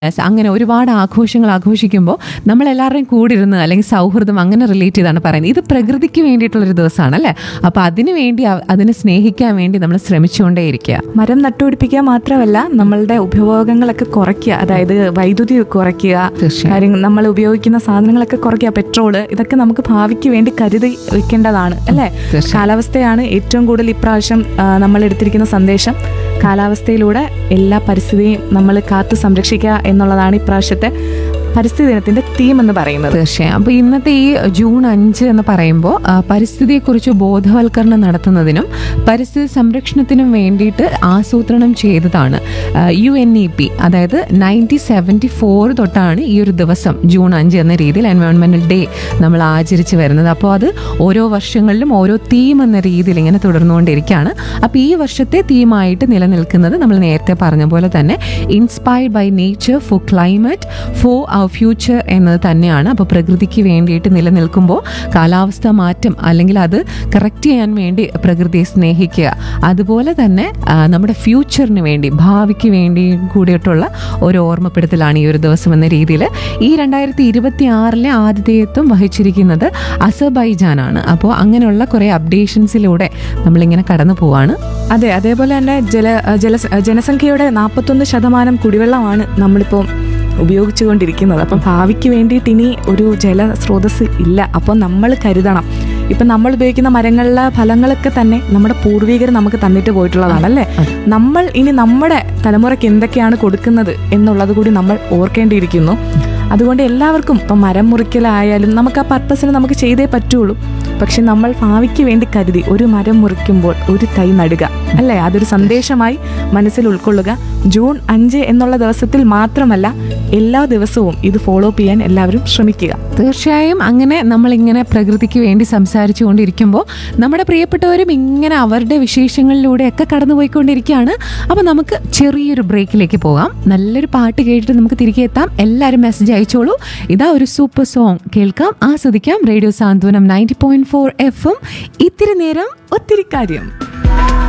Yes, അങ്ങനെ ഒരുപാട് ആഘോഷങ്ങൾ ആഘോഷിക്കുമ്പോൾ നമ്മൾ എല്ലാവരുടെയും കൂടെ ഇരുന്ന് അല്ലെങ്കിൽ സൗഹൃദം അങ്ങനെ റിലേറ്റ് ചെയ്താണ് പറയുന്നത് ഇത് പ്രകൃതിക്ക് വേണ്ടിയിട്ടുള്ളൊരു ദിവസമാണ് അല്ലേ അപ്പോൾ അതിന് വേണ്ടി അ- അതിനെ സ്നേഹിക്കാൻ വേണ്ടി നമ്മൾ ശ്രമിച്ചുകൊണ്ടേയിരിക്കുക മരം നട്ടുപിടിപ്പിക്കുക മാത്രമല്ല നമ്മളുടെ ഉപഭോഗങ്ങളൊക്കെ കുറയ്ക്കുക അതായത് വൈദ്യുതി കുറയ്ക്കുക തീർച്ചയായും. കാര്യങ്ങൾ നമ്മൾ ഉപയോഗിക്കുന്ന സാധനങ്ങളൊക്കെ കുറയ്ക്കുക പെട്രോള് ഇതൊക്കെ നമുക്ക് ഭാവിക്ക് വേണ്ടി കരുതി വെക്കേണ്ടതാണ് അല്ലേ തീർച്ചയായും. കാലാവസ്ഥയാണ് ഏറ്റവും കൂടുതൽ ഇപ്രാവശ്യം ആ, നമ്മൾ എടുത്തിരിക്കുന്ന സന്ദേശം കാലാവസ്ഥയിലൂടെ എല്ലാ പരിസ്ഥിതിയും നമ്മൾ കാത്തു സംരക്ഷിക്കുക എന്നുള്ളതാണ് ഇപ്രാവശ്യത്തെ പരിസ്ഥിതി ദിനത്തിന്റെ തീം എന്ന് പറയുന്നത് തീർച്ചയായും അപ്പോൾ ഇന്നത്തെ ഈ ജൂൺ അഞ്ച് എന്ന് പറയുമ്പോൾ ആ, പരിസ്ഥിതിയെക്കുറിച്ച് ബോധവൽക്കരണം നടത്തുന്നതിനും പരിസ്ഥിതി സംരക്ഷണത്തിനും വേണ്ടിയിട്ട് ആസൂത്രണം ചെയ്തതാണ് യു എൻ ഇ പി അതായത് നയൻറ്റീൻ സെവൻറ്റി ഫോർ തൊട്ടാണ് ഈ ഒരു ദിവസം ജൂൺ അഞ്ച് എന്ന രീതിയിൽ എൻവയോൺമെൻറ്റൽ ഡേ നമ്മൾ ആചരിച്ച് വരുന്നത് അപ്പോൾ അത് ഓരോ വർഷങ്ങളിലും ഓരോ തീം എന്ന രീതിയിൽ ഇങ്ങനെ തുടർന്നുകൊണ്ടിരിക്കുകയാണ് അപ്പോൾ ഈ വർഷത്തെ തീമായിട്ട് നിലനിൽക്കുന്നത് നമ്മൾ നേരത്തെ പറഞ്ഞ പോലെ തന്നെ inspired by nature for climate for our future എന്നത് തന്നെയാണ് അപ്പോൾ പ്രകൃതിക്ക് വേണ്ടിയിട്ട് നിലനിൽക്കുമ്പോൾ കാലാവസ്ഥ മാറ്റം അല്ലെങ്കിൽ അത് കറക്റ്റ് ചെയ്യാൻ വേണ്ടി പ്രകൃതിയെ സ്നേഹിക്കുക അതുപോലെ തന്നെ ആ, നമ്മുടെ ഫ്യൂച്ചറിന് വേണ്ടി ഭാവിക്ക് വേണ്ടി കൂടിയിട്ടുള്ള ഒരു ഓർമ്മപ്പെടുത്തലാണ് ഈ ഒരു ദിവസം എന്ന രീതിയിൽ ഈ രണ്ടായിരത്തി ഇരുപത്തി ആറിലെ ആതിഥേയത്വം വഹിച്ചിരിക്കുന്നത് അസർബൈജാനാണ് അപ്പോൾ അങ്ങനെയുള്ള കുറേ അപ്ഡേഷൻസിലൂടെ നമ്മളിങ്ങനെ കടന്നു പോവാണ് അതെ അതേപോലെ തന്നെ ജല ജല ജനസംഖ്യയുടെ നാൽപ്പത്തൊന്ന് ശതമാനം കുടിവെള്ളമാണ് നമ്മളിപ്പോൾ ഉപയോഗിച്ചുകൊണ്ടിരിക്കുന്നത് അപ്പം ഭാവിക്ക് വേണ്ടിയിട്ട് ഇനി ഒരു ജല സ്രോതസ് ഇല്ല അപ്പോൾ നമ്മൾ കരുതണം ഇപ്പം നമ്മൾ ഉപയോഗിക്കുന്ന മരങ്ങളിലെ ഫലങ്ങളൊക്കെ തന്നെ നമ്മുടെ പൂർവികർ നമുക്ക് തന്നിട്ട് പോയിട്ടുള്ളതാണ് അല്ലേ നമ്മൾ ഇനി നമ്മുടെ തലമുറയ്ക്ക് എന്തൊക്കെയാണ് കൊടുക്കുന്നത് എന്നുള്ളത് കൂടി നമ്മൾ ഓർക്കേണ്ടിയിരിക്കുന്നു അതുകൊണ്ട് എല്ലാവർക്കും ഇപ്പം മരം മുറിക്കലായാലും നമുക്ക് ആ പർപ്പസിന് നമുക്ക് ചെയ്തേ പറ്റുള്ളൂ പക്ഷെ നമ്മൾ ഭാവിക്ക് വേണ്ടി കരുതി ഒരു മരം മുറിക്കുമ്പോൾ ഒരു തൈ നടുക അല്ലേ അതൊരു സന്ദേശമായി മനസ്സിൽ ഉൾക്കൊള്ളുക ജൂൺ അഞ്ച് എന്നുള്ള ദിവസത്തിൽ മാത്രമല്ല എല്ലാ ദിവസവും ഇത് ഫോളോ അപ്പ് ചെയ്യാൻ എല്ലാവരും ശ്രമിക്കുക തീർച്ചയായും അങ്ങനെ നമ്മളിങ്ങനെ പ്രകൃതിക്ക് വേണ്ടി സംസാരിച്ചു കൊണ്ടിരിക്കുമ്പോൾ നമ്മുടെ പ്രിയപ്പെട്ടവരും ഇങ്ങനെ അവരുടെ വിശേഷങ്ങളിലൂടെയൊക്കെ കടന്നു പോയിക്കൊണ്ടിരിക്കുകയാണ് അപ്പോൾ നമുക്ക് ചെറിയൊരു ബ്രേക്കിലേക്ക് പോകാം നല്ലൊരു പാട്ട് കേട്ടിട്ട് നമുക്ക് തിരികെ എത്താം എല്ലാവരും മെസ്സേജ് അയച്ചോളൂ ഇതാ ഒരു സൂപ്പർ സോങ് കേൾക്കാം ആസ്വദിക്കാം radio Santhwanam ninety point four എഫും ഇത്തിരി നേരം ഒത്തിരി കാര്യം